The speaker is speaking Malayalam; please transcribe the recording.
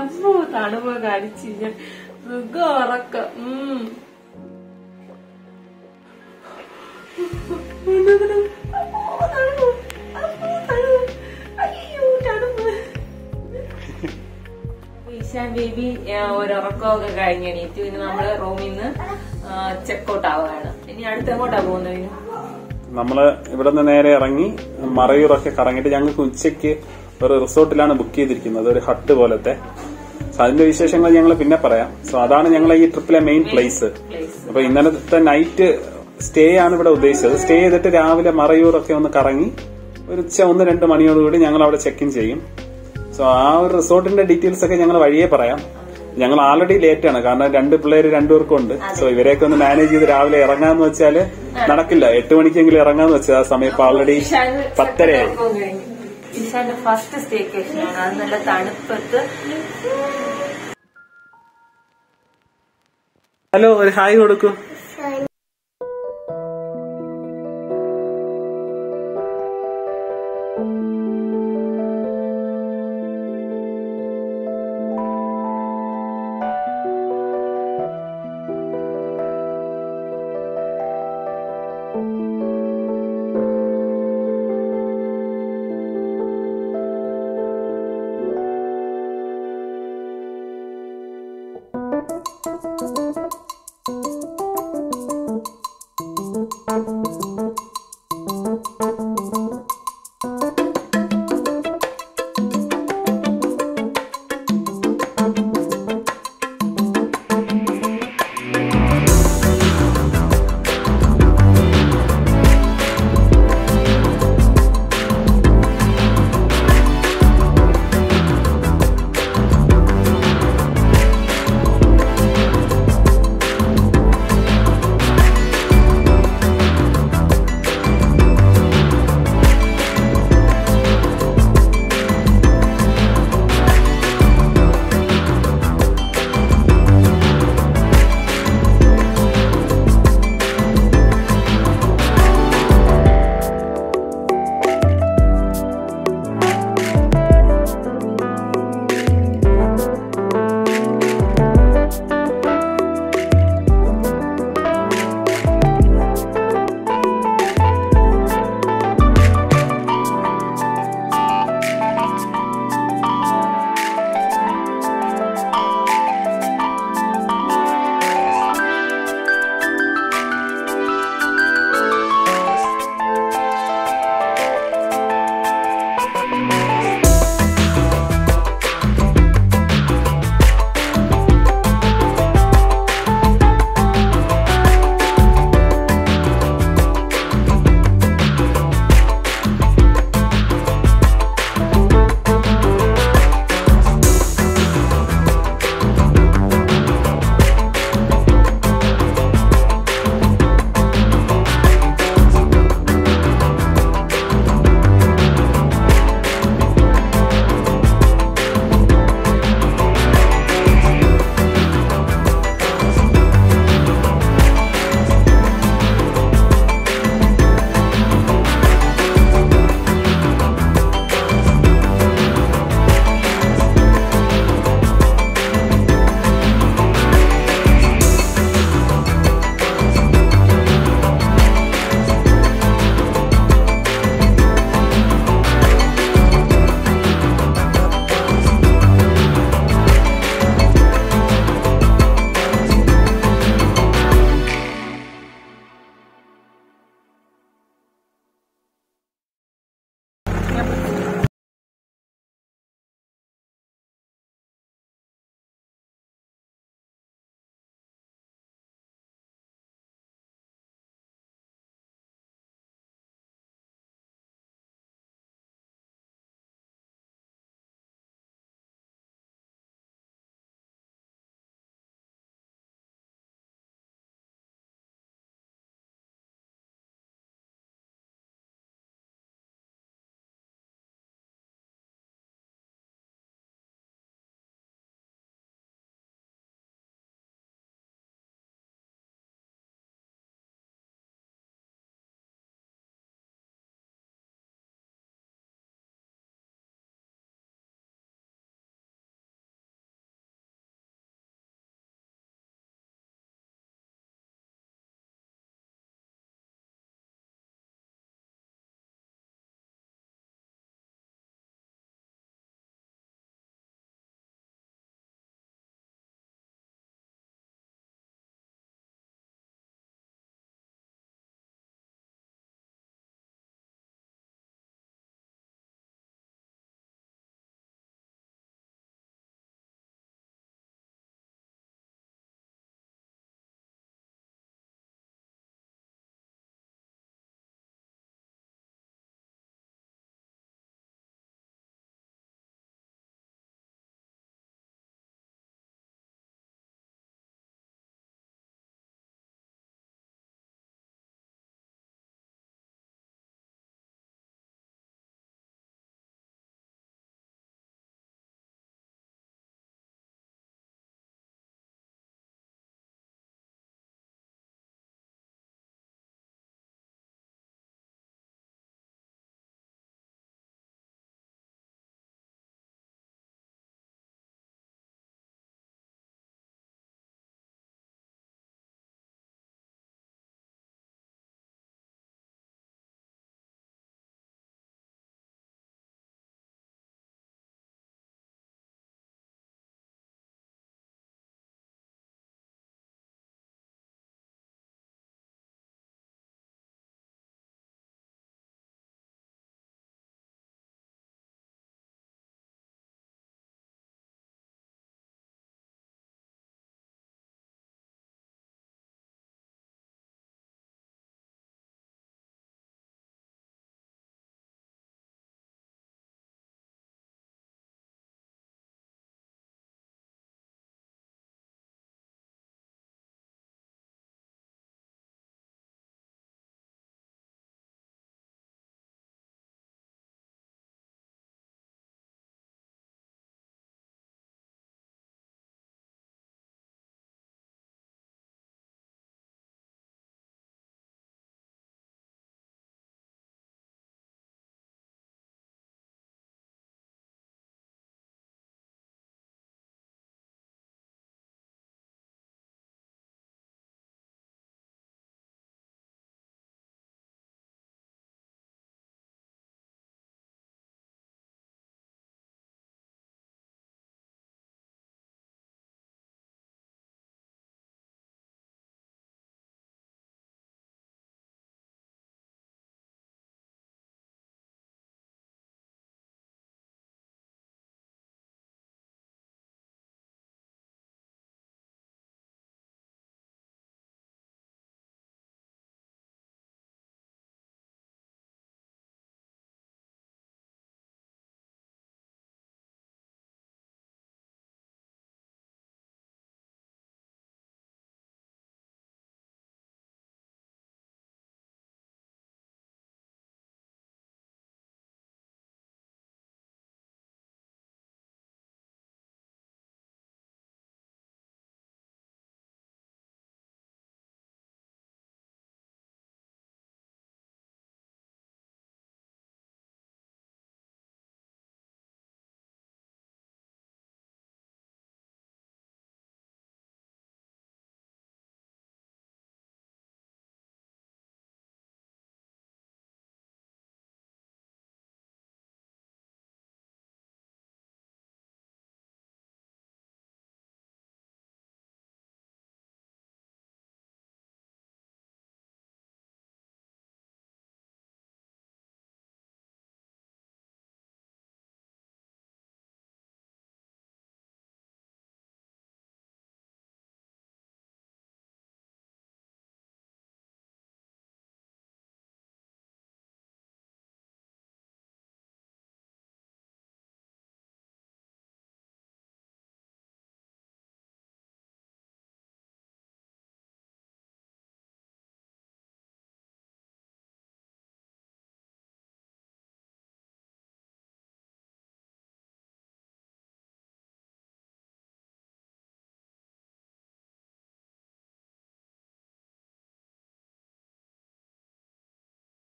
അമ്മോ തണുപ്പ് കടിച്ചില്ല സുഖം ഉറക്കം ഉം. അമ്മോ, തണുപ്പ്. അമ്മോ, തണുപ്പ്. അയ്യോ, തണുപ്പ്. ഈശാൻ ബേബി ആ, ഒരുറക്കമൊക്കെ കഴിഞ്ഞ് എണീറ്റു ഇനി നമ്മള് റൂമിൽ നിന്ന് ചെക്കൗട്ട് ആവുകയാണ് ഇനി അടുത്ത് എങ്ങോട്ടാ പോകുന്നത് ഇനി? നമ്മള് ഇവിടെ നിന്ന് നേരെ ഇറങ്ങി മറയൂറൊക്കെ കറങ്ങിയിട്ട് ഞങ്ങൾക്ക് ഉച്ചയ്ക്ക് ഒരു റിസോർട്ടിലാണ് ബുക്ക് ചെയ്തിരിക്കുന്നത് ഒരു ഹട്ട് പോലത്തെ സോ അതിന്റെ വിശേഷങ്ങൾ ഞങ്ങൾ പിന്നെ പറയാം സോ അതാണ് ഞങ്ങളെ ഈ ട്രിപ്പിലെ മെയിൻ പ്ലേസ് Place. അപ്പൊ ഇന്നലത്തെ നൈറ്റ് സ്റ്റേ ആണ് ഇവിടെ ഉദ്ദേശിച്ചത് സ്റ്റേ ചെയ്തിട്ട് രാവിലെ മറയൂറൊക്കെ ഒന്ന് കറങ്ങി ഒരു ഉച്ച ഒന്ന് രണ്ട് മണിയോടുകൂടി ഞങ്ങൾ അവിടെ ചെക്ക് ഇൻ ചെയ്യും സോ ആ ഒരു റിസോർട്ടിന്റെ ഡീറ്റെയിൽസ് ഒക്കെ ഞങ്ങൾ വഴിയെ പറയാം ഞങ്ങൾ ആൾറെഡി ലേറ്റ് ആണ് കാരണം രണ്ട് പിള്ളേര് രണ്ടുപേർക്കും ഉണ്ട് സോ ഇവരെയൊക്കെ ഒന്ന് മാനേജ് ചെയ്ത് രാവിലെ ഇറങ്ങാന്ന് വെച്ചാല് നടക്കില്ല എട്ട് മണിക്കെങ്കിലും ഇറങ്ങാന്ന് വെച്ചാൽ ആ സമയം ഇപ്പൊ ഓൾറെഡി ഈശാന് പത്തരയായി ഉറക്കവും കഴിഞ്ഞു. ഈശാന്റെ ഫസ്റ്റ് സ്റ്റേക്കേഷൻ ആണ് അത് നല്ല തണുപ്പത്ത് ഹലോ ഒരു ഹായ് കൊടുക്കൂ Thank